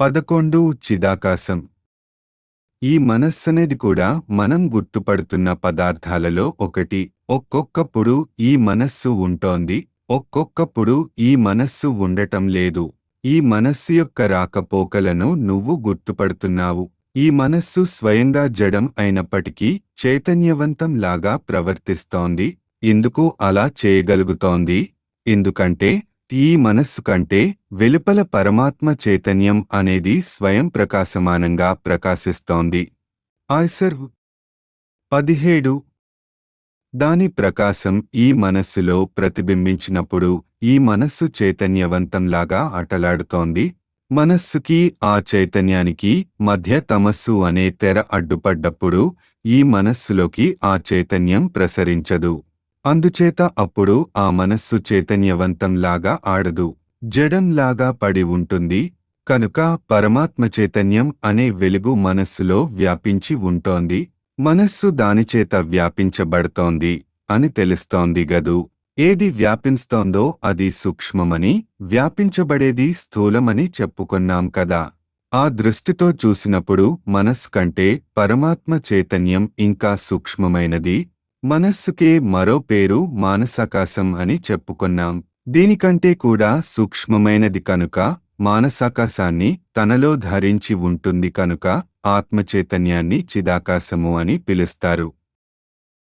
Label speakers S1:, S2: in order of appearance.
S1: పదకొండు చిదాకాశం ఈ మనస్సనేది కూడా మనం గుర్తుపడుతున్న పదార్థాలలో ఒకటి ఒక్కొక్కప్పుడు ఈ మనస్సు ఉంటోంది ఒక్కొక్కప్పుడు ఈ మనస్సు ఉండటం లేదు ఈ మనస్సు యొక్క రాకపోకలను నువ్వు గుర్తుపడుతున్నావు ఈ మనస్సు స్వయంగా జడం అయినప్పటికీ చైతన్యవంతంలాగా ప్రవర్తిస్తోంది ఎందుకు అలా చేయగలుగుతోంది ఎందుకంటే ఈ మనస్సు కంటే వెలుపల పరమాత్మ చైతన్యం అనేది స్వయం ప్రకాశమానంగా ప్రకాశిస్తోంది ఆయ్సర్ పదిహేడు దాని ప్రకాశం ఈ మనస్సులో ప్రతిబింబించినప్పుడు ఈ మనస్సు చైతన్యవంతంలాగా అటలాడుతోంది మనస్సుకి ఆ చైతన్యానికి మధ్య తమస్సు అనే తెర అడ్డుపడ్డప్పుడు ఈ మనస్సులోకి ఆ చైతన్యం ప్రసరించదు అందుచేత అప్పుడు ఆ మనస్సు చైతన్యవంతంలాగా ఆడదు జడంలాగా పడి ఉంటుంది కనుక పరమాత్మ చైతన్యం అనే వెలుగు మనస్సులో వ్యాపించి ఉంటోంది మనస్సు దానిచేత వ్యాపించబడుతోంది అని తెలుస్తోంది గదు ఏది వ్యాపిస్తోందో అది సూక్ష్మమని వ్యాపించబడేది స్థూలమని చెప్పుకున్నాం కదా ఆ దృష్టితో చూసినప్పుడు మనస్సు కంటే పరమాత్మ చైతన్యం ఇంకా సూక్ష్మమైనది మనస్సుకే మరో పేరు మానసాకాశం అని చెప్పుకున్నాం దీనికంటే కూడా సూక్ష్మమైనది కనుక మానసాకాశాన్ని తనలో ధరించి ఉంటుంది కనుక ఆత్మచైతన్యాన్ని చిదాకాశము అని పిలుస్తారు